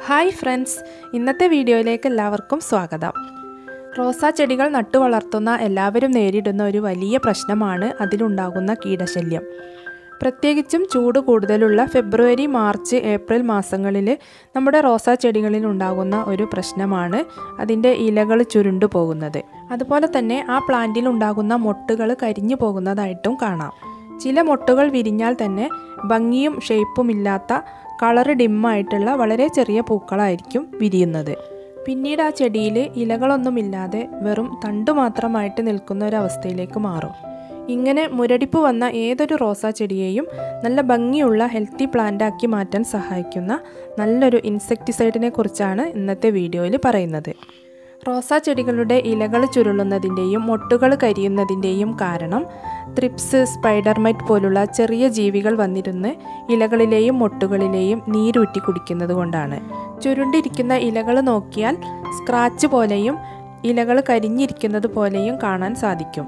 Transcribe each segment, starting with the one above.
hi friends ഇന്നത്തെ വീഡിയോയിലേക്ക് എല്ലാവർക്കും സ്വാഗതം റോസാ ചെടികൾ നട്ടു വളർത്തുന്ന എല്ലാവരും നേരിടുന്ന ഒരു വലിയ പ്രശ്നമാണ് അതിലുണ്ടാകുന്ന കീടശല്യം പ്രത്യേകിച്ചും ചൂട് കൂടുതലുള്ള ഫെബ്രുവരി മാർച്ച് ഏപ്രിൽ മാസങ്ങളിൽ നമ്മുടെ റോസാ ചെടികളിൽ ഉണ്ടാകുന്ന ഒരു പ്രശ്നമാണ് അതിൻ്റെ ഇലകൾ ചുരുണ്ടു പോകുന്നത് അതുപോലെ തന്നെ ആ പ്ലാന്റിൽ ഉണ്ടാകുന്ന മൊട്ടുകൾ കരിഞ്ഞു പോകുന്നതായിട്ടും കാണാം ചില മൊട്ടുകൾ വിരിഞ്ഞാൽ തന്നെ ഭംഗിയും ഷേപ്പും ഇല്ലാത്ത കളറ് ഡിമ്മായിട്ടുള്ള വളരെ ചെറിയ പൂക്കളായിരിക്കും വിരിയുന്നത് പിന്നീട് ആ ചെടിയിൽ ഇലകളൊന്നുമില്ലാതെ വെറും തണ്ടു മാത്രമായിട്ട് നിൽക്കുന്ന ഒരവസ്ഥയിലേക്ക് മാറും ഇങ്ങനെ മുരടിപ്പ് വന്ന ഏതൊരു റോസാ ചെടിയെയും നല്ല ഭംഗിയുള്ള ഹെൽത്തി പ്ലാന്റ് ആക്കി മാറ്റാൻ സഹായിക്കുന്ന നല്ലൊരു ഇൻസെക്ടിസൈഡിനെ കുറിച്ചാണ് ഇന്നത്തെ വീഡിയോയിൽ പറയുന്നത് റോസാ ചെടികളുടെ ഇലകൾ ചുരുളുന്നതിൻ്റെയും മൊട്ടുകൾ കരിയുന്നതിൻ്റെയും കാരണം ത്രിപ്സ് സ്പൈഡർമൈറ്റ് പോലുള്ള ചെറിയ ജീവികൾ വന്നിരുന്ന് ഇലകളിലെയും മൊട്ടുകളിലെയും നീരൂറ്റി കുടിക്കുന്നത് കൊണ്ടാണ് ചുരുണ്ടിരിക്കുന്ന ഇലകൾ നോക്കിയാൽ സ്ക്രാച്ച് പോലെയും ഇലകൾ കരിഞ്ഞിരിക്കുന്നത് പോലെയും കാണാൻ സാധിക്കും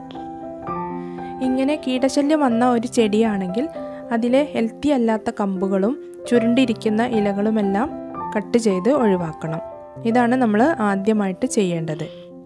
ഇങ്ങനെ കീടശല്യം വന്ന ഒരു ചെടിയാണെങ്കിൽ അതിലെ ഹെൽത്തി അല്ലാത്ത കമ്പുകളും ചുരുണ്ടിരിക്കുന്ന ഇലകളുമെല്ലാം കട്ട് ചെയ്ത് ഒഴിവാക്കണം ഇതാണ് നമ്മൾ ആദ്യമായിട്ട് ചെയ്യേണ്ടത്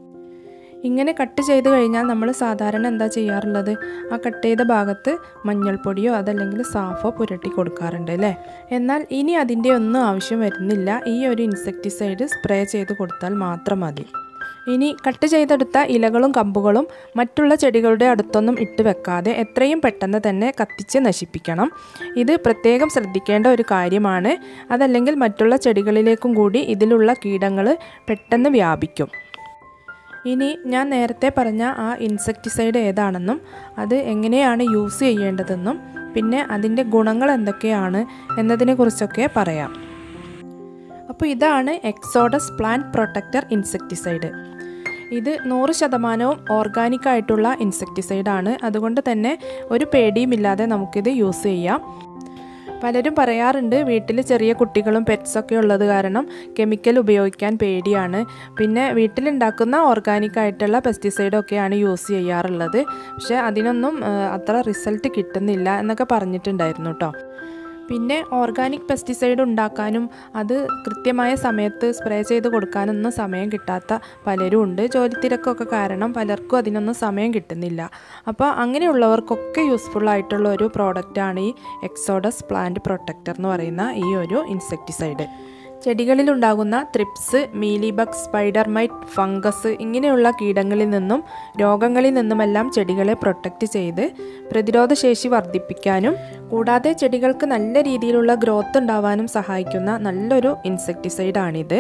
ഇങ്ങനെ കട്ട് ചെയ്ത് കഴിഞ്ഞാൽ നമ്മൾ സാധാരണ എന്താ ചെയ്യാറുള്ളത് ആ കട്ട് ചെയ്ത ഭാഗത്ത് മഞ്ഞൾപ്പൊടിയോ അതല്ലെങ്കിൽ സാഫോ പുരട്ടി കൊടുക്കാറുണ്ട് അല്ലേ എന്നാൽ ഇനി അതിൻ്റെ ഒന്നും ആവശ്യം വരുന്നില്ല ഈ ഒരു ഇൻസെക്ടിസൈഡ് സ്പ്രേ ചെയ്ത് കൊടുത്താൽ മാത്രം മതി ഇനി കട്ട് ചെയ്തെടുത്ത ഇലകളും കമ്പുകളും മറ്റുള്ള ചെടികളുടെ അടുത്തൊന്നും ഇട്ട് വെക്കാതെ എത്രയും പെട്ടെന്ന് തന്നെ കത്തിച്ച് നശിപ്പിക്കണം ഇത് പ്രത്യേകം ശ്രദ്ധിക്കേണ്ട ഒരു കാര്യമാണ് അതല്ലെങ്കിൽ മറ്റുള്ള ചെടികളിലേക്കും കൂടി ഇതിലുള്ള കീടങ്ങൾ പെട്ടെന്ന് വ്യാപിക്കും ഇനി ഞാൻ നേരത്തെ പറഞ്ഞ ആ ഇൻസെക്ടിസൈഡ് ഏതാണെന്നും അത് എങ്ങനെയാണ് യൂസ് ചെയ്യേണ്ടതെന്നും പിന്നെ അതിൻ്റെ ഗുണങ്ങൾ എന്തൊക്കെയാണ് എന്നതിനെക്കുറിച്ചൊക്കെ പറയാം അപ്പോൾ ഇതാണ് എക്സോഡസ് പ്ലാന്റ് പ്രൊട്ടക്റ്റർ ഇൻസെക്ടിസൈഡ് ഇത് നൂറ് ശതമാനവും ഓർഗാനിക് ആയിട്ടുള്ള ഇൻസെക്ടിസൈഡാണ് അതുകൊണ്ട് തന്നെ ഒരു പേടിയുമില്ലാതെ നമുക്കിത് യൂസ് ചെയ്യാം പലരും പറയാറുണ്ട് വീട്ടിൽ ചെറിയ കുട്ടികളും പെറ്റ്സൊക്കെ ഉള്ളത് കാരണം കെമിക്കൽ ഉപയോഗിക്കാൻ പേടിയാണ് പിന്നെ വീട്ടിലുണ്ടാക്കുന്ന ഓർഗാനിക് ആയിട്ടുള്ള പെസ്റ്റിസൈഡൊക്കെയാണ് യൂസ് ചെയ്യാറുള്ളത് പക്ഷേ അതിനൊന്നും അത്ര റിസൾട്ട് കിട്ടുന്നില്ല എന്നൊക്കെ പറഞ്ഞിട്ടുണ്ടായിരുന്നു കേട്ടോ പിന്നെ ഓർഗാനിക് പെസ്റ്റിസൈഡ് ഉണ്ടാക്കാനും അത് കൃത്യമായ സമയത്ത് സ്പ്രേ ചെയ്ത് കൊടുക്കാനൊന്നും സമയം കിട്ടാത്ത പലരും ഉണ്ട് ജോലി തിരക്കൊക്കെ കാരണം പലർക്കും അതിനൊന്നും സമയം കിട്ടുന്നില്ല അപ്പോൾ അങ്ങനെയുള്ളവർക്കൊക്കെ യൂസ്ഫുൾ ആയിട്ടുള്ള ഒരു പ്രോഡക്റ്റാണ് ഈ എക്സോഡസ് പ്ലാന്റ് പ്രൊട്ടക്റ്റർ എന്ന് പറയുന്ന ഈ ഒരു ഇൻസെക്ടിസൈഡ് ചെടികളിലുണ്ടാകുന്ന ത്രിപ്സ് മീലിബഗ് സ്പൈഡർമൈറ്റ് ഫംഗസ് ഇങ്ങനെയുള്ള കീടങ്ങളിൽ നിന്നും രോഗങ്ങളിൽ നിന്നുമെല്ലാം ചെടികളെ പ്രൊട്ടക്റ്റ് ചെയ്ത് പ്രതിരോധശേഷി വർദ്ധിപ്പിക്കാനും കൂടാതെ ചെടികൾക്ക് നല്ല രീതിയിലുള്ള ഗ്രോത്ത് ഉണ്ടാവാനും സഹായിക്കുന്ന നല്ലൊരു ഇൻസെക്ടിസൈഡാണിത്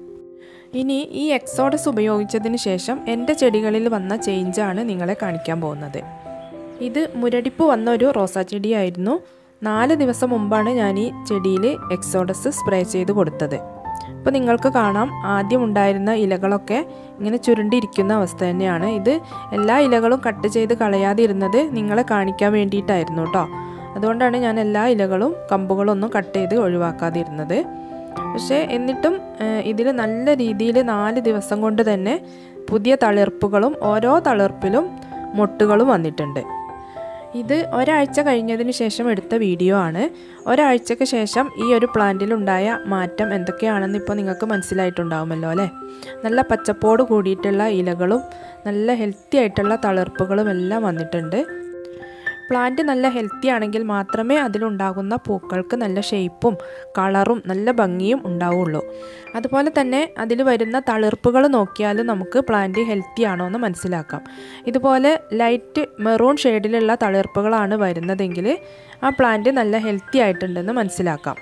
ഇനി ഈ എക്സോഡസ് ഉപയോഗിച്ചതിന് ശേഷം എൻ്റെ ചെടികളിൽ വന്ന ചേഞ്ചാണ് നിങ്ങളെ കാണിക്കാൻ പോകുന്നത് ഇത് മുരടിപ്പ് വന്ന ഒരു റോസാ ചെടിയായിരുന്നു നാല് ദിവസം മുമ്പാണ് ഞാൻ ഈ ചെടിയിൽ എക്സോഡസ് സ്പ്രേ ചെയ്ത് കൊടുത്തത് അപ്പോൾ നിങ്ങൾക്ക് കാണാം ആദ്യം ഉണ്ടായിരുന്ന ഇലകളൊക്കെ ഇങ്ങനെ ചുരുണ്ടിരിക്കുന്ന അവസ്ഥ തന്നെയാണ് ഇത് എല്ലാ ഇലകളും കട്ട് ചെയ്ത് കളയാതിരുന്നത് നിങ്ങളെ കാണിക്കാൻ വേണ്ടിയിട്ടായിരുന്നു കേട്ടോ അതുകൊണ്ടാണ് ഞാൻ എല്ലാ ഇലകളും കമ്പുകളൊന്നും കട്ട് ചെയ്ത് ഒഴിവാക്കാതിരുന്നത് പക്ഷേ എന്നിട്ടും ഇതിൽ നല്ല രീതിയിൽ നാല് ദിവസം കൊണ്ട് തന്നെ പുതിയ തളിർപ്പുകളും ഓരോ തളിർപ്പിലും മൊട്ടുകളും വന്നിട്ടുണ്ട് ഇത് ഒരാഴ്ച കഴിഞ്ഞതിന് ശേഷം എടുത്ത വീഡിയോ ആണ് ഒരാഴ്ചയ്ക്ക് ശേഷം ഈ ഒരു പ്ലാന്റിലുണ്ടായ മാറ്റം എന്തൊക്കെയാണെന്ന് ഇപ്പോൾ നിങ്ങൾക്ക് മനസ്സിലായിട്ടുണ്ടാവുമല്ലോ അല്ലേ നല്ല പച്ചപ്പോട് കൂടിയിട്ടുള്ള ഇലകളും നല്ല ഹെൽത്തി ആയിട്ടുള്ള തളിർപ്പുകളും എല്ലാം വന്നിട്ടുണ്ട് പ്ലാന്റ് നല്ല ഹെൽത്തി ആണെങ്കിൽ മാത്രമേ അതിലുണ്ടാകുന്ന പൂക്കൾക്ക് നല്ല ഷേപ്പും കളറും നല്ല ഭംഗിയും ഉണ്ടാവുള്ളൂ അതുപോലെ തന്നെ അതിൽ വരുന്ന തളിർപ്പുകൾ നോക്കിയാൽ നമുക്ക് പ്ലാന്റ് ഹെൽത്തി ആണോ എന്ന് മനസ്സിലാക്കാം ഇതുപോലെ ലൈറ്റ് മെറൂൺ ഷെയ്ഡിലുള്ള തളിർപ്പുകളാണ് വരുന്നതെങ്കിൽ ആ പ്ലാന്റ് നല്ല ഹെൽത്തി ആയിട്ടുണ്ടെന്ന് മനസ്സിലാക്കാം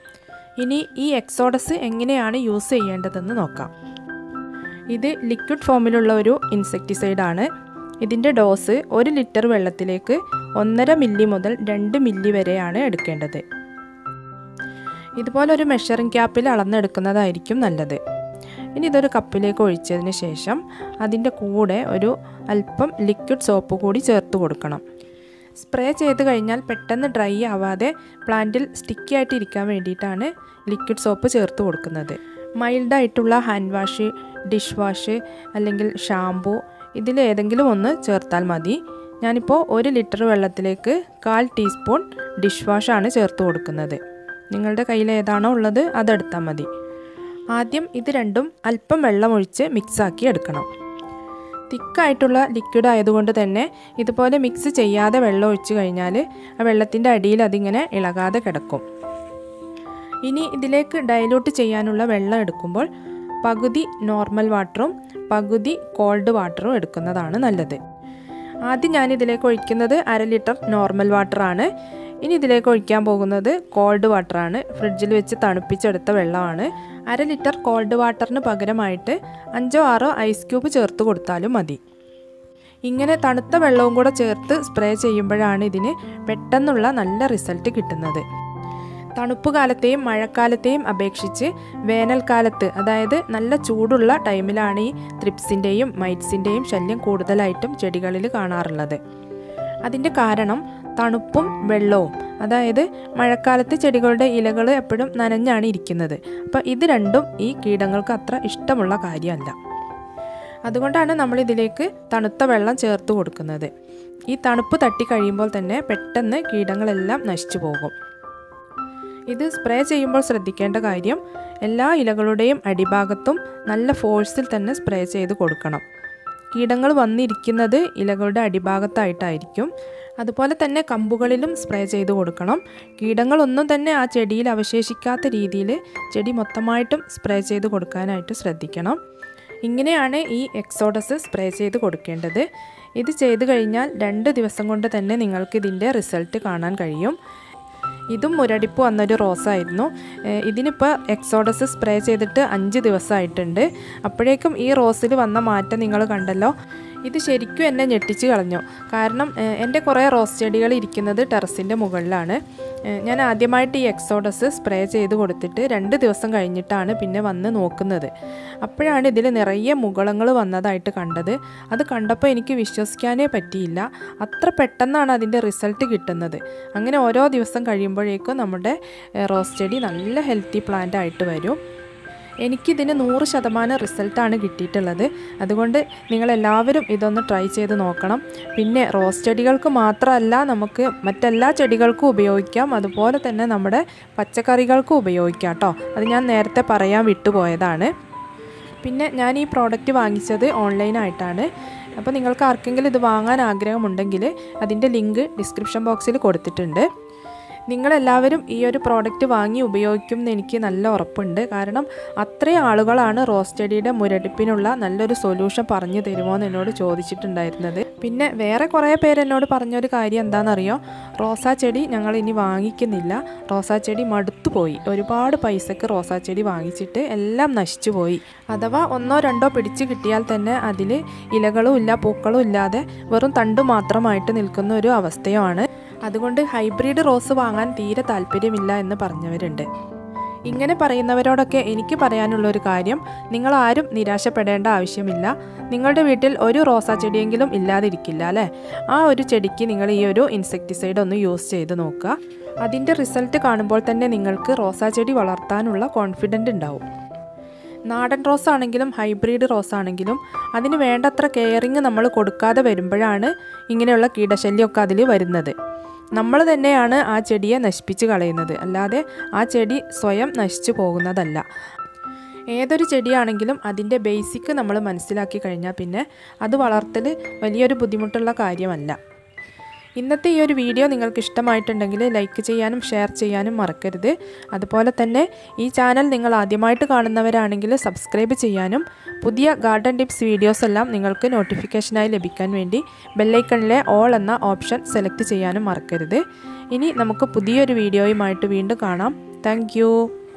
ഇനി ഈ എക്സോഡസ് എങ്ങനെയാണ് യൂസ് ചെയ്യേണ്ടതെന്ന് നോക്കാം ഇത് ലിക്വിഡ് ഫോമിലുള്ള ഒരു ഇൻസെക്ടിസൈഡാണ് ഇതിൻ്റെ ഡോസ് ഒരു ലിറ്റർ വെള്ളത്തിലേക്ക് ഒന്നര മില്ലി മുതൽ രണ്ട് മില്ലി വരെയാണ് എടുക്കേണ്ടത് ഇതുപോലെ ഒരു മെഷറിംഗ് ക്യാപ്പിൽ അളന്നെടുക്കുന്നതായിരിക്കും നല്ലത് ഇനി ഇതൊരു കപ്പിലേക്ക് ഒഴിച്ചതിന് ശേഷം അതിൻ്റെ കൂടെ ഒരു അല്പം ലിക്വിഡ് സോപ്പ് കൂടി ചേർത്ത് കൊടുക്കണം സ്പ്രേ ചെയ്ത് കഴിഞ്ഞാൽ പെട്ടെന്ന് ഡ്രൈ ആവാതെ പ്ലാന്റിൽ സ്റ്റിക്കി ആയിട്ട് ഇരിക്കാൻ വേണ്ടിയിട്ടാണ് ലിക്വിഡ് സോപ്പ് ചേർത്ത് കൊടുക്കുന്നത് മൈൽഡായിട്ടുള്ള ഹാൻഡ് വാഷ് ഡിഷ് വാഷ് അല്ലെങ്കിൽ ഷാംപൂ ഇതിലേതെങ്കിലും ഒന്ന് ചേർത്താൽ മതി ഞാനിപ്പോൾ ഒരു ലിറ്റർ വെള്ളത്തിലേക്ക് കാൽ ടീസ്പൂൺ ഡിഷ് വാഷാണ് ചേർത്ത് കൊടുക്കുന്നത് നിങ്ങളുടെ കയ്യിൽ ഏതാണോ ഉള്ളത് അതെടുത്താൽ മതി ആദ്യം ഇത് രണ്ടും അല്പം വെള്ളമൊഴിച്ച് മിക്സാക്കി എടുക്കണം തിക്കായിട്ടുള്ള ലിക്വിഡ് ആയതുകൊണ്ട് തന്നെ ഇതുപോലെ മിക്സ് ചെയ്യാതെ വെള്ളം ഒഴിച്ച് കഴിഞ്ഞാൽ ആ വെള്ളത്തിൻ്റെ അടിയിൽ അതിങ്ങനെ ഇളകാതെ കിടക്കും ഇനി ഇതിലേക്ക് ഡൈലൂട്ട് ചെയ്യാനുള്ള വെള്ളം എടുക്കുമ്പോൾ പകുതി നോർമൽ വാട്ടറും പകുതി കോൾഡ് വാട്ടറും എടുക്കുന്നതാണ് നല്ലത് ആദ്യം ഞാൻ ഇതിലേക്ക് ഒഴിക്കുന്നത് അര ലിറ്റർ നോർമൽ വാട്ടറാണ് ഇനി ഇതിലേക്ക് ഒഴിക്കാൻ പോകുന്നത് കോൾഡ് വാട്ടറാണ് ഫ്രിഡ്ജിൽ വെച്ച് തണുപ്പിച്ചെടുത്ത വെള്ളമാണ് അര ലിറ്റർ കോൾഡ് വാട്ടറിന് പകരമായിട്ട് അഞ്ചോ ആറോ ഐസ് ക്യൂബ് ചേർത്ത് കൊടുത്താലും മതി ഇങ്ങനെ തണുത്ത വെള്ളവും കൂടെ ചേർത്ത് സ്പ്രേ ചെയ്യുമ്പോഴാണ് ഇതിന് പെട്ടെന്നുള്ള നല്ല റിസൾട്ട് കിട്ടുന്നത് തണുപ്പ് കാലത്തെയും മഴക്കാലത്തെയും അപേക്ഷിച്ച് വേനൽക്കാലത്ത് അതായത് നല്ല ചൂടുള്ള ടൈമിലാണ് ഈ ത്രിപ്സിൻ്റെയും മൈറ്റ്സിൻ്റെയും ശല്യം കൂടുതലായിട്ടും ചെടികളിൽ കാണാറുള്ളത് അതിൻ്റെ കാരണം തണുപ്പും വെള്ളവും അതായത് മഴക്കാലത്ത് ചെടികളുടെ ഇലകൾ എപ്പോഴും നനഞ്ഞാണ് ഇരിക്കുന്നത് അപ്പോൾ ഇത് രണ്ടും ഈ കീടങ്ങൾക്ക് അത്ര ഇഷ്ടമുള്ള കാര്യമല്ല അതുകൊണ്ടാണ് നമ്മൾ ഇതിലേക്ക് തണുത്ത വെള്ളം ചേർത്ത് കൊടുക്കുന്നത് ഈ തണുപ്പ് തട്ടി കഴിയുമ്പോൾ തന്നെ പെട്ടെന്ന് കീടങ്ങളെല്ലാം നശിച്ചു പോകും ഇത് സ്പ്രേ ചെയ്യുമ്പോൾ ശ്രദ്ധിക്കേണ്ട കാര്യം എല്ലാ ഇലകളുടെയും അടിഭാഗത്തും നല്ല ഫോഴ്സിൽ തന്നെ സ്പ്രേ ചെയ്ത് കൊടുക്കണം കീടങ്ങൾ വന്നിരിക്കുന്നത് ഇലകളുടെ അടിഭാഗത്തായിട്ടായിരിക്കും അതുപോലെ തന്നെ കമ്പുകളിലും സ്പ്രേ ചെയ്ത് കൊടുക്കണം കീടങ്ങളൊന്നും തന്നെ ആ ചെടിയിൽ അവശേഷിക്കാത്ത രീതിയിൽ ചെടി മൊത്തമായിട്ടും സ്പ്രേ ചെയ്ത് കൊടുക്കാനായിട്ട് ശ്രദ്ധിക്കണം ഇങ്ങനെയാണ് ഈ എക്സോഡസ് സ്പ്രേ ചെയ്ത് കൊടുക്കേണ്ടത് ഇത് ചെയ്തു കഴിഞ്ഞാൽ രണ്ട് ദിവസം കൊണ്ട് തന്നെ നിങ്ങൾക്ക് ഇതിൻ്റെ റിസൾട്ട് കാണാൻ കഴിയും ഇതും മുരടിപ്പ് വന്നൊരു റോസായിരുന്നു ഏഹ് ഇതിനിപ്പോൾ എക്സോഡസ് സ്പ്രേ ചെയ്തിട്ട് അഞ്ച് ദിവസമായിട്ടുണ്ട് അപ്പോഴേക്കും ഈ റോസിൽ വന്ന മാറ്റം നിങ്ങൾ കണ്ടല്ലോ ഇത് ശരിക്കും എന്നെ ഞെട്ടിച്ച് കളഞ്ഞു കാരണം ഏഹ് എൻ്റെ കുറേ റോസ് ചെടികൾ ഇരിക്കുന്നത് ടെറസിൻ്റെ മുകളിലാണ് ഏഹ് ഞാൻ ആദ്യമായിട്ട് ഈ എക്സോഡസ് സ്പ്രേ ചെയ്ത് കൊടുത്തിട്ട് രണ്ട് ദിവസം കഴിഞ്ഞിട്ടാണ് പിന്നെ വന്ന് നോക്കുന്നത് അപ്പോഴാണ് ഇതിൽ നിറയെ മുകളങ്ങൾ വന്നതായിട്ട് കണ്ടത് അത് കണ്ടപ്പോൾ എനിക്ക് വിശ്വസിക്കാനേ പറ്റിയില്ല അത്ര പെട്ടെന്നാണ് അതിൻ്റെ റിസൾട്ട് കിട്ടുന്നത് അങ്ങനെ ഓരോ ദിവസം കഴിയുമ്പോഴേക്കും നമ്മുടെ ഏഹ്, റോസ് ചെടി നല്ല ഹെൽത്തി പ്ലാന്റ് ആയിട്ട് വരും എനിക്കിതിന് നൂറ് ശതമാനം റിസൾട്ടാണ് കിട്ടിയിട്ടുള്ളത് അതുകൊണ്ട് നിങ്ങളെല്ലാവരും ഇതൊന്ന് ട്രൈ ചെയ്ത് നോക്കണം പിന്നെ റോസ് ചെടികൾക്ക് മാത്രമല്ല നമുക്ക് മറ്റെല്ലാ ചെടികൾക്കും ഉപയോഗിക്കാം അതുപോലെ തന്നെ നമ്മുടെ പച്ചക്കറികൾക്കും ഉപയോഗിക്കാം കേട്ടോ അത് ഞാൻ നേരത്തെ പറയാൻ വിട്ടുപോയതാണ് പിന്നെ ഞാൻ ഈ പ്രോഡക്റ്റ് വാങ്ങിച്ചത് ഓൺലൈനായിട്ടാണ് അപ്പോൾ നിങ്ങൾക്ക് ആർക്കെങ്കിലും ഇത് വാങ്ങാൻ ആഗ്രഹമുണ്ടെങ്കിൽ അതിൻ്റെ ലിങ്ക് ഡിസ്ക്രിപ്ഷൻ ബോക്സിൽ കൊടുത്തിട്ടുണ്ട് നിങ്ങളെല്ലാവരും ഈ ഒരു പ്രോഡക്റ്റ് വാങ്ങി ഉപയോഗിക്കും എന്ന് എനിക്ക് നല്ല ഉറപ്പുണ്ട് കാരണം അത്രയും ആളുകളാണ് റോസ് ചെടിയുടെ മുരടിപ്പിനുള്ള നല്ലൊരു സൊല്യൂഷൻ പറഞ്ഞു തരുമോ എന്ന് എന്നോട് ചോദിച്ചിട്ടുണ്ടായിരുന്നത് പിന്നെ വേറെ കുറേ പേര് എന്നോട് പറഞ്ഞൊരു കാര്യം എന്താണെന്നറിയോ റോസാ ചെടി ഞങ്ങൾ ഇനി വാങ്ങിക്കുന്നില്ല റോസാ ചെടി മടുത്തു പോയി ഒരുപാട് പൈസക്ക് റോസാ ചെടി വാങ്ങിച്ചിട്ട് എല്ലാം നശിച്ചു പോയി അഥവാ ഒന്നോ രണ്ടോ പിടിച്ച് കിട്ടിയാൽ തന്നെ അതിൽ ഇലകളും ഇല്ല പൂക്കളും ഇല്ലാതെ വെറും തണ്ട് മാത്രമായിട്ട് നിൽക്കുന്ന ഒരു അവസ്ഥയുമാണ് അതുകൊണ്ട് ഹൈബ്രിഡ് റോസ് വാങ്ങാൻ തീരെ താല്പര്യമില്ല എന്ന് പറഞ്ഞവരുണ്ട് ഇങ്ങനെ പറയുന്നവരോടൊക്കെ എനിക്ക് പറയാനുള്ള ഒരു കാര്യം നിങ്ങൾ ആരും നിരാശപ്പെടേണ്ട ആവശ്യമില്ല നിങ്ങളുടെ വീട്ടിൽ ഒരു റോസാ ചെടിയെങ്കിലും ഇല്ലാതിരിക്കില്ല അല്ലേ ആ ഒരു ചെടിക്ക് നിങ്ങൾ ഈ ഒരു ഇൻസെക്ടിസൈഡ് ഒന്ന് യൂസ് ചെയ്ത് നോക്കുക അതിൻ്റെ റിസൾട്ട് കാണുമ്പോൾ തന്നെ നിങ്ങൾക്ക് റോസാ ചെടി വളർത്താനുള്ള കോൺഫിഡൻറ്റ് ഉണ്ടാവും നാടൻ റോസ് ആണെങ്കിലും ഹൈബ്രിഡ് റോസ് ആണെങ്കിലും അതിന് വേണ്ടത്ര കെയറിങ് നമ്മൾ കൊടുക്കാതെ വരുമ്പോഴാണ് ഇങ്ങനെയുള്ള കീടശല്യമൊക്കെ അതിൽ വരുന്നത് നമ്മൾ തന്നെയാണ് ആ ചെടിയെ നശിപ്പിച്ച് കളയുന്നത് അല്ലാതെ ആ ചെടി സ്വയം നശിച്ചു പോകുന്നതല്ല ഏതൊരു ചെടിയാണെങ്കിലും അതിൻ്റെ ബേസിക് നമ്മൾ മനസ്സിലാക്കി കഴിഞ്ഞാൽ പിന്നെ അത് വളർത്തൽ വലിയൊരു ബുദ്ധിമുട്ടുള്ള കാര്യമല്ല ഇന്നത്തെ ഈ ഒരു വീഡിയോ നിങ്ങൾക്ക് ഇഷ്ടമായിട്ടുണ്ടെങ്കിൽ ലൈക്ക് ചെയ്യാനും ഷെയർ ചെയ്യാനും മറക്കരുത് അതുപോലെ തന്നെ ഈ ചാനൽ നിങ്ങൾ ആദ്യമായിട്ട് കാണുന്നവരാണെങ്കിൽ സബ്സ്ക്രൈബ് ചെയ്യാനും പുതിയ ഗാർഡൻ ടിപ്സ് വീഡിയോസ് എല്ലാം നിങ്ങൾക്ക് നോട്ടിഫിക്കേഷനായി ലഭിക്കാൻ വേണ്ടി ബെല്ലൈക്കണിലെ ഓൾ എന്ന ഓപ്ഷൻ സെലക്ട് ചെയ്യാനും മറക്കരുത് ഇനി നമുക്ക് പുതിയൊരു വീഡിയോയുമായിട്ട് വീണ്ടും കാണാം താങ്ക്